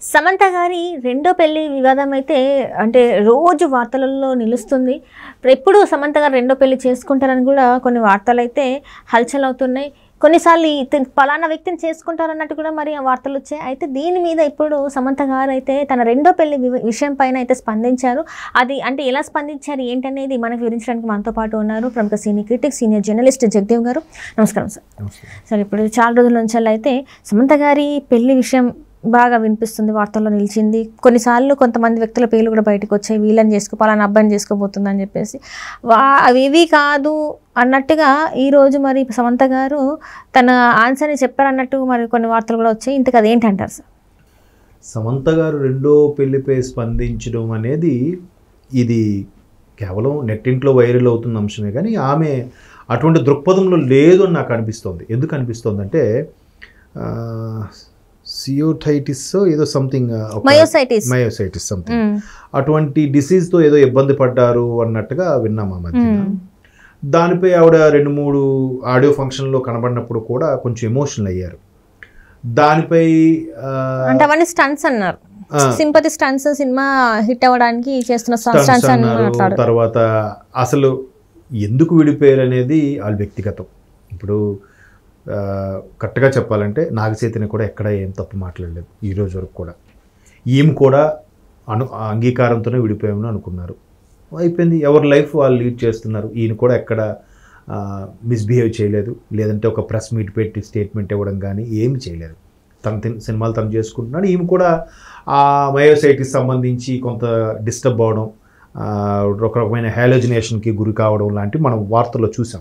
సమంత గారి రెండో పెళ్లి వివాదం అయితే అంటే రోజు వార్తలలో నిలుస్తుంది ఇప్పుడు ఎప్పుడు సమంత గారు రెండో పెళ్లి చేసుకుంటారని కూడా కొన్ని వార్తలు అయితే హల్చల్ అవుతున్నాయి కొన్నిసార్లు ఇతను పలానా వ్యక్తిని చేసుకుంటారన్నట్టు కూడా మరి ఆ వార్తలు వచ్చాయి అయితే దీని మీద ఇప్పుడు సమంత గారు అయితే తన రెండో పెళ్లి వి- విషయం పైన అయితే స్పందించారు అది అంటే ఎలా స్పందించారు ఏంటనేది మనకు వివరించడానికి మనతో పాటు ఉన్నారు ప్రముఖ senior critic senior journalist Jagadev గారు నమస్కారం సార్ సరే ఇప్పుడు చాలా రోజుల నుంచి అయితే సమంత గారి పెళ్లి విషయం బాగా వినిపిస్తుంది వార్తల్లో నిలిచింది కొన్నిసార్లు కొంతమంది వ్యక్తుల పేర్లు కూడా బయటకు వచ్చాయి వీళ్ళని చేసుకో పలానా అబ్బాయిని చేసుకోబోతుంది అని చెప్పేసి వా అవేవి కాదు అన్నట్టుగా ఈరోజు మరి సమంత గారు తన ఆన్సర్ని చెప్పారన్నట్టు మరి కొన్ని వార్తలు కూడా వచ్చాయి ఇంతకు అదేంటంటారు సార్ సమంత గారు రెండో పెళ్లిపై స్పందించడం అనేది ఇది కేవలం నెట్టింట్లో వైరల్ అవుతున్న అంశమే కానీ ఆమె అటువంటి దృక్పథంలో లేదు అని నాకు అనిపిస్తోంది ఎందుకు అనిపిస్తోంది అంటే సియోటైటిస్ ఏదో సంథింగ్ మయోసైటిస్ మయోసైటిస్ సంథింగ్ అటువంటి డిసీజ్తో ఏదో ఇబ్బంది పడ్డారు అన్నట్టుగా విన్నాం ఆ మధ్యన దానిపై ఆవిడ రెండు మూడు ఆడియో ఫంక్షన్లో కనబడినప్పుడు కూడా కొంచెం ఎమోషనల్ అయ్యారు దానిపై ఆ, అంటే అవన్నీ స్టన్స్ అన్నారు ఆ, సింపతి స్టన్స్ సినిమా హిట్ అవ్వడానికి చేస్తున్న stunts స్టన్స్ అని అన్నారు. మాట్లాడు తర్వాత అసలు ఎందుకు విడిపోయారు అనేది వాళ్ళ వ్యక్తిగతం ఇప్పుడు ఆ, కరెక్ట్గా చెప్పాలంటే నాగచైతన్య కూడా ఎక్కడ ఏం తప్పు మాట్లాడలేదు ఈ రోజు వరకు కూడా ఈమె కూడా అను అంగీకారంతోనే విడిపోయామని అనుకున్నారు అయిపోయింది ఎవరి లైఫ్ వాళ్ళు లీడ్ చేస్తున్నారు ఈయన కూడా ఎక్కడ మిస్బిహేవ్ చేయలేదు లేదంటే ఒక ప్రెస్ మీట్ పెట్టి స్టేట్మెంట్ ఇవ్వడం కానీ ఏమి చేయలేదు తన తిన్- సినిమాలు తను చేసుకుంటున్నాడు ఈమె కూడా ఆ మయోసైటికి సంబంధించి కొంత డిస్టర్బ్ అవడం ఆ, ఒక రకమైన హ్యాలోజినేషన్కి గురి కావడం లాంటివి మనం వార్తల్లో చూసాం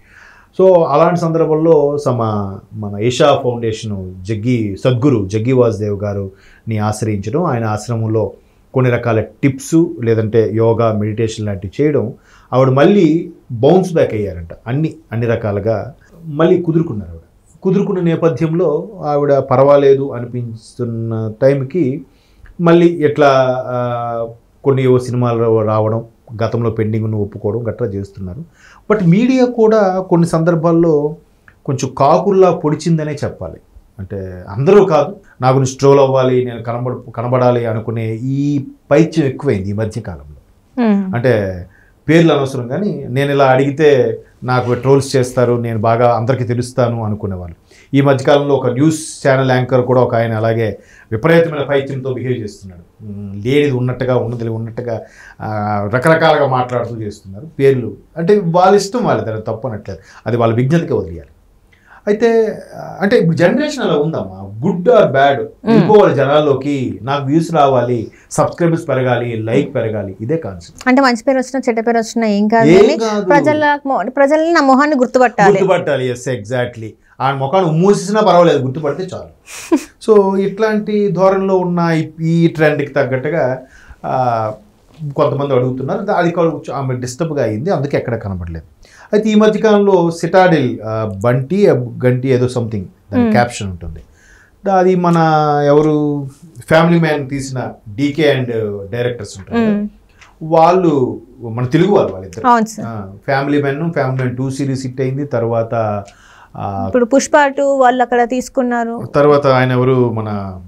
సో అలాంటి సందర్భంలో సమ మన ఏషా ఫౌండేషన్ జగ్గి సద్గురు జగ్గి వాసుదేవ్ గారుని ఆశ్రయించడం ఆయన ఆశ్రమంలో కొన్ని రకాల టిప్స్ లేదంటే యోగా మెడిటేషన్ లాంటివి చేయడం ఆవిడ మళ్ళీ బౌన్స్ బ్యాక్ అయ్యారంట అన్ని అన్ని రకాలుగా మళ్ళీ కుదురుకున్నారు ఆవిడ కుదురుకున్న నేపథ్యంలో ఆవిడ పర్వాలేదు అనిపిస్తున్న టైంకి మళ్ళీ ఎట్లా ఆ, కొన్ని ఏవో సినిమాలు రావడం గతంలో పెండింగ్ను ఒప్పుకోవడం గట్రా చేస్తున్నారు బట్ మీడియా కూడా కొన్ని సందర్భాల్లో కొంచెం కాకుల్లా పొడిచిందనే చెప్పాలి అంటే అందరూ కాదు నా గురించి ట్రోల్ అవ్వాలి నేను కనబడ కనబడాలి అనుకునే ఈ పైత్యం ఎక్కువైంది ఈ మధ్య కాలంలో అంటే పేర్లు అనవసరం కానీ నేను ఇలా అడిగితే నాకు ట్రోల్స్ చేస్తారు నేను బాగా అందరికీ తెలుస్తాను అనుకునేవాళ్ళు ఈ మధ్యకాలంలో ఒక న్యూస్ ఛానల్ యాంకర్ కూడా ఒక ఆయన అలాగే విపరీతమైన పైత్యంతో బిహేవ్ చేస్తున్నాడు ఉమ్, లేనిది ఉన్నట్టుగా ఉన్నది ఉన్నట్టుగా ఆ, రకరకాలుగా మాట్లాడుతూ చేస్తున్నారు పేర్లు అంటే వాళ్ళ ఇష్టం వాళ్ళది అది తప్పు అనట్లేదు అది వాళ్ళ విజ్ఞతకే వదిలేయాలి అయితే ఆ, అంటే ఇప్పుడు జనరేషన్ అలా ఉందమ్మా గుడ్ ఆర్ బ్యాడ్ వెళ్ళిపోవాలి జనాల్లోకి నాకు వ్యూస్ రావాలి సబ్స్క్రైబర్స్ పెరగాలి లైక్ పెరగాలి ఇదే కాన్సెప్ట్ అంటే మంచి పేరు వచ్చినా చెడ్డ పేరు వచ్చినా ఏం కాదు ఏం కానీ కాదు. ప్రజల మొ- ప్రజల్ని నా మొహాన్ని గుర్తుపట్టాలి గుర్తుపట్టాలి ఎస్ ఎగ్జాక్ట్లీ ఆ ముఖాన్ని మూసేసినా పర్వాలేదు గుర్తుపడితే చాలు సో ఇట్లాంటి ధోరణిలో ఉన్న ఈ- ఈ ట్రెండ్కి తగ్గట్టుగా ఆ, కొంతమంది అడుగుతున్నారు దా- అది కొంచెం ఆమె డిస్టర్బ్గా అయింది అందుకే ఎక్కడ కనబడలేదు అయితే ఈ మధ్యకాలంలో సిటాడిల్ ఆ, బంటి ఆ, గంటి ఏదో సంథింగ్ దాని క్యాప్షన్ ఉంటుంది దా- అది మన ఎవరు ఫ్యామిలీ మ్యాన్ తీసిన డీకే అండ్ డైరెక్టర్స్ ఉంటారు కదా. మ్మ్. వాళ్ళు మన తెలుగు వాళ్ళు వాళ్ళిద్దరు అవును sir Family Man Family Man two series hit అయింది తర్వాత ఆ, ఇప్పుడు పుష్ప టూ వాళ్ళు అక్కడ తీసుకున్నారు తర్వాత ఆయన ఎవరు మన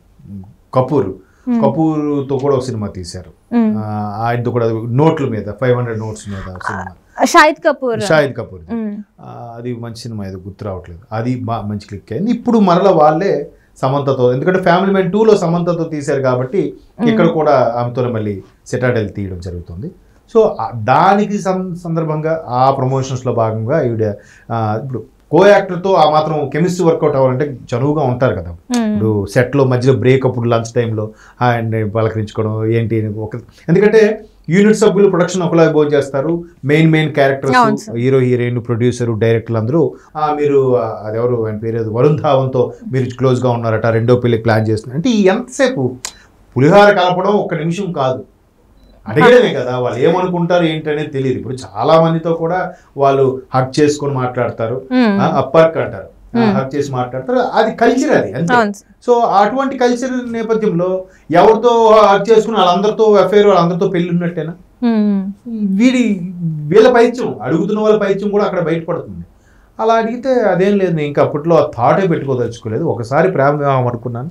కపూర్ కపూర్తో కూడా ఒక సినిమా తీశారు మ్మ్. ఆ, ఆయనతో కూడా నోట్ల మీద ఫైవ్ హండ్రెడ్ నోట్స్ మీద సినిమా షాహిద్ కపూర్ షాహిద్ కపూర్ మ్మ్. అది మంచి సినిమా ఏదో గుర్తు రావట్లేదు అది బా మంచి క్లిక్ అయింది ఇప్పుడు మరలా వాళ్ళే సమంతతో ఎందుకంటే ఫ్యామిలీ మ్యాన్ టూలో సమంతతో తీశారు కాబట్టి ఇక్కడ కూడా ఆమెతోనే మళ్ళీ సెటాడల్ తీయడం జరుగుతుంది సో ఆ- దానికి సం- సందర్భంగా ఆ ప్రమోషన్స్లో భాగంగా ఈవిడ ఆ, ఇప్పుడు కో యాక్టర్తో ఆ మాత్రం కెమిస్ట్రీ వర్కౌట్ అవ్వాలంటే చనువుగా ఉంటారు కదా మ్మ్. ఇప్పుడు సెట్లో మధ్యలో బ్రేక్ అప్పుడు లంచ్ టైంలో అండ్ పలకరించుకోవడం ఏంటి అని ఒక ఎందుకంటే యూనిట్ సభ్యులు ప్రొడక్షన్ ఒకలాగా భోజనం చేస్తారు మెయిన్ మెయిన్ అవును characters sir. Hero heroine producer డైరెక్టర్లు అందరూ "ఆ, మీరు ఆ, అదెవరు ఆయన పేరు ఏదో వరుణ్ ధావన్తో మీరు క్లోజ్గా ఉన్నారట రెండో పెళ్లి ప్లాన్ చేస్తున్నారు అంటే ఈ ఎంతసేపు పులిహార కలపడం ఒక నిమిషం కాదు అడిగడమే కదా వాళ్ళు ఏమనుకుంటారు ఏంటి అనేది తెలియదు ఇప్పుడు చాలా మందితో కూడా వాళ్ళు హక్ చేసుకొని మాట్లాడతారు మ్మ్. అప్పర్క్ అంటారు హక్ చేసి మాట్లాడతారు అది కల్చర్ అది అంతే అవును సార్. సో అటువంటి కల్చర్ నేపథ్యంలో ఎవరితో హక్ చేసుకుని వాళ్ళందరితో అఫేర్ వాళ్ళందరితో పెళ్లి ఉన్నట్టేనా మ్మ్. వీడి వీళ్ళ పైత్యం అడుగుతున్న వాళ్ళ పైత్యం కూడా అక్కడ బయటపడుతుంది అలా అడిగితే అదేం లేదు నేను ఇంకా అప్పట్లో ఆ థాటే పెట్టుకోదలుచుకోలేదు ఒకసారి ప్రేమ వివాహం అనుకున్నాను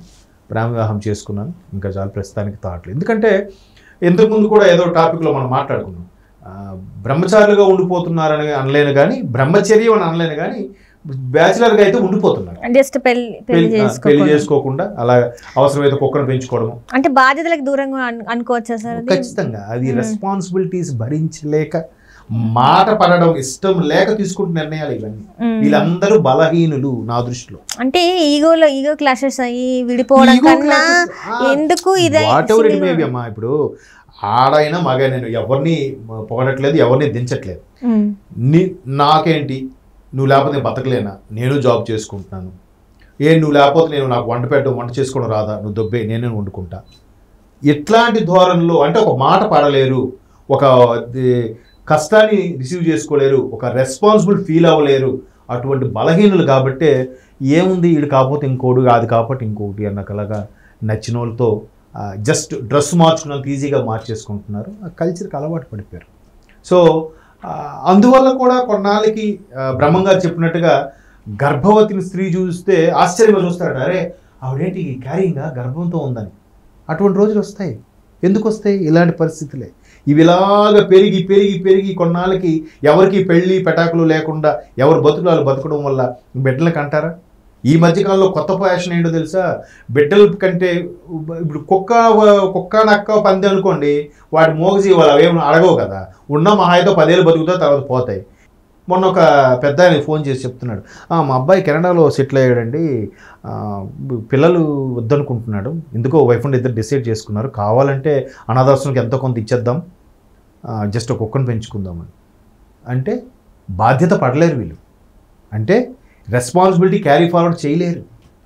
ప్రేమ వివాహం చేసుకున్నాను ఇంకా చాలు ప్రస్తుతానికి తాటలు ఎందుకంటే ఇంతకుముందు కూడా ఏదో టాపిక్లో మనం మాట్లాడుకున్నాం ఆ, బ్రహ్మచారులుగా ఉండిపోతున్నారని అనలేను కానీ బ్రహ్మచర్యం అని అనలేను కానీ బ్యాచిలర్గా అయితే ఉండిపోతున్నారు జస్ట్ పెళ్లి పెళ్లి పెళ్లి ఆ, పెళ్లి చేసుకోకూడదు చేసుకోకుండా అలా అవసరమైతే కుక్కను పెంచుకోవడము అంటే బాధ్యతలకు దూరంగా అను- అనుకోవచ్చా సార్ అది ఖచ్చితంగా అది మ్మ్. రెస్పాన్సిబిలిటీస్ భరించలేక మాట పడడం ఇష్టం లేక తీసుకుంటున్న నిర్ణయాలు ఇవన్నీ మ్మ్. వీళ్ళందరూ బలహీనులు నా దృష్టిలో అంటే ఈగోలో ఈగో క్లాషెస్ అయ్యి విడిపోవడం Ego కన్నా clashes, ఆ, ఎందుకు ఇదే whatever it silly maybe అమ్మా ఇప్పుడు ఆడైనా మగ నేను ఎవరిని పొగడట్లేదు ఎవరిని దించట్లేదు మ్మ్. నీ నాకేంటి నువ్వు లేకపోతే నేను బతకలేనా నేను జాబ్ చేసుకుంటున్నాను ఏ నువ్వు లేకపోతే నేను నాకు వంట పెట్టడం వంట చేసుకోవడం రాదా నువ్వు దొబ్బే నేనే వండుకుంటా ఇట్లాంటి ధోరణిలో అంటే ఒక మాట పడలేరు ఒక ది- కష్టాన్ని రిసీవ్ చేసుకోలేరు ఒక రెస్పాన్సిబుల్ ఫీల్ అవ్వలేరు అటువంటి బలహీనులు కాబట్టే ఏముంది వీడు కాకపోతే ఇంకోడు అది కాకపోతే ఇంకోటి అన్నకలాగా నచ్చిన వాళ్ళతో జస్ట్ డ్రెస్ మార్చుకున్నంత ఈజీగా మార్చేసుకుంటున్నారు ఆ కల్చర్కి అలవాటు పడిపోయారు సో ఆ, అందువల్ల కూడా కొన్నాళ్ళకి ఆ, బ్రహ్మంగారు చెప్పినట్టుగా గర్భవతిని స్త్రీ చూస్తే ఆశ్చర్యంగా చూస్తాడు అరే ఆవిడేంటి క్యారింగ్గా గర్భంతో ఉందని అటువంటి రోజులు వస్తాయి ఎందుకు వస్తాయి ఇలాంటి పరిస్థితులే ఇవి ఇలాగ పెరిగి పెరిగి పెరిగి కొన్నాళ్ళకి ఎవరికి పెళ్ళి పెటాకులు లేకుండా ఎవరు బతుకులు వాళ్ళు బతకడం వల్ల బిడ్డలకు అంటారా ఈ మధ్యకాలంలో కొత్త ఫ్యాషన్ ఏంటో తెలుసా బిడ్డల కంటే ఇప్పుడు కుక్క కుక్క నక్క పంది అనుకోండి వాటి మోగజీ వాళ్ళు అవేమి అడగవు కదా ఉన్న మహాయితో పదేళ్ళు బతుకుతా తర్వాత పోతాయి మొన్న ఒక పెద్ద ఆయన ఫోన్ చేసి చెప్తున్నాడు "ఆ, మా అబ్బాయి కెనడాలో సెటిల్ అయ్యాడండి ఆ, పిల్లలు వద్దనుకుంటున్నాడు ఎందుకో వైఫ్ అండ్ ఇద్దరు డిసైడ్ చేసుకున్నారు కావాలంటే అనాథాశ్రమంకి ఎంతో కొంత ఇచ్చేద్దాం జస్ట్ ఒక కుక్కను పెంచుకుందామని అంటే బాధ్యత పడలేరు వీళ్ళు అంటే రెస్పాన్సిబిలిటీ క్యారీ ఫార్వర్డ్ చేయలేరు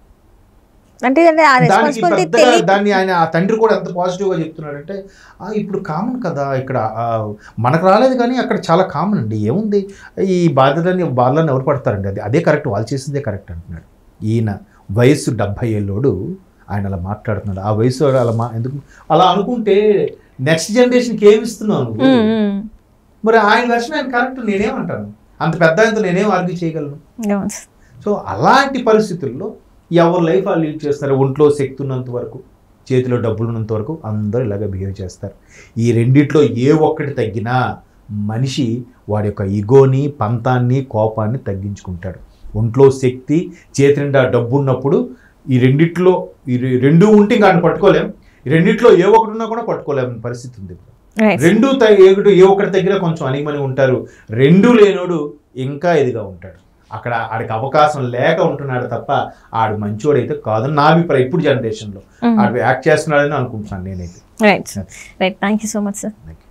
అంటే అంటే ఆ దానికి రెస్పాన్సిబిలిటీ పెద్దగా తెలియ దాన్ని ఆయన ఆ తండ్రి కూడా ఎంత పాజిటివ్గా చెప్తున్నాడంటే "ఆ, ఇప్పుడు కామన్ కదా ఇక్కడ ఆ, మనకు రాలేదు కానీ అక్కడ చాలా కామన్ అండి ఏముంది ఈ బాధ్యతని వాళ్ళని ఎవరు పడతారండి అది అదే కరెక్ట్ వాళ్ళు చేసిందే కరెక్ట్ అంటున్నాడు ఈయన వయస్సు డెబ్భై ఏళ్ళోడు ఆయన అలా మాట్లాడుతున్నాడు ఆ వయసు వాడు అలా మా ఎందుకు అలా అనుకుంటే నెక్స్ట్ జనరేషన్కి ఏమి ఇస్తున్నావు నువ్వు? మ్మ్, మ్మ్. మరి ఆయన వెర్షన్ ఆయన కరెక్ట్ నేనేమంటాను అంత పెద్ద ఆయనతో నేనేం ఆర్గ్యూ చేయగలను అవును సార్. సో అలాంటి పరిస్థితుల్లో ఎవరు లైఫ్ వాళ్ళు లీడ్ చేస్తారు ఒంట్లో శక్తి ఉన్నంత వరకు చేతిలో డబ్బులు ఉన్నంత వరకు అందరూ ఇలాగ బిహేవ్ చేస్తారు ఈ రెండిట్లో ఏ ఒక్కటి తగ్గినా మనిషి వాడి యొక్క ఇగోని పంతాన్ని కోపాన్ని తగ్గించుకుంటాడు ఒంట్లో శక్తి చేతి నిండా డబ్బు ఉన్నప్పుడు ఈ రెండిట్లో ఈ రె- రెండు ఉంటే ఇంకా ఆయన పట్టుకోలేం ఈ రెండిట్లో ఏ ఒకటి ఉన్నా కూడా పట్టుకోలేం పరిస్థితి ఉంది రైట్ రెండు త- ఏగుడు ఏ ఒక్కటి దగ్గర కొంచెం అనిమని ఉంటారు రెండు లేనోడు ఇంకా ఇదిగా ఉంటాడు అక్కడ ఆడికి అవకాశం లేక ఉంటున్నాడు తప్ప ఆడు మంచోడైతే కాదని నా అభిప్రాయం ఇప్పుడు జనరేషన్లో మ్మ్. ఆడు యాక్ట్ చేస్తున్నాడని అనుకుంటున్నాను నేనైతే right right thank you so much sir Thank you.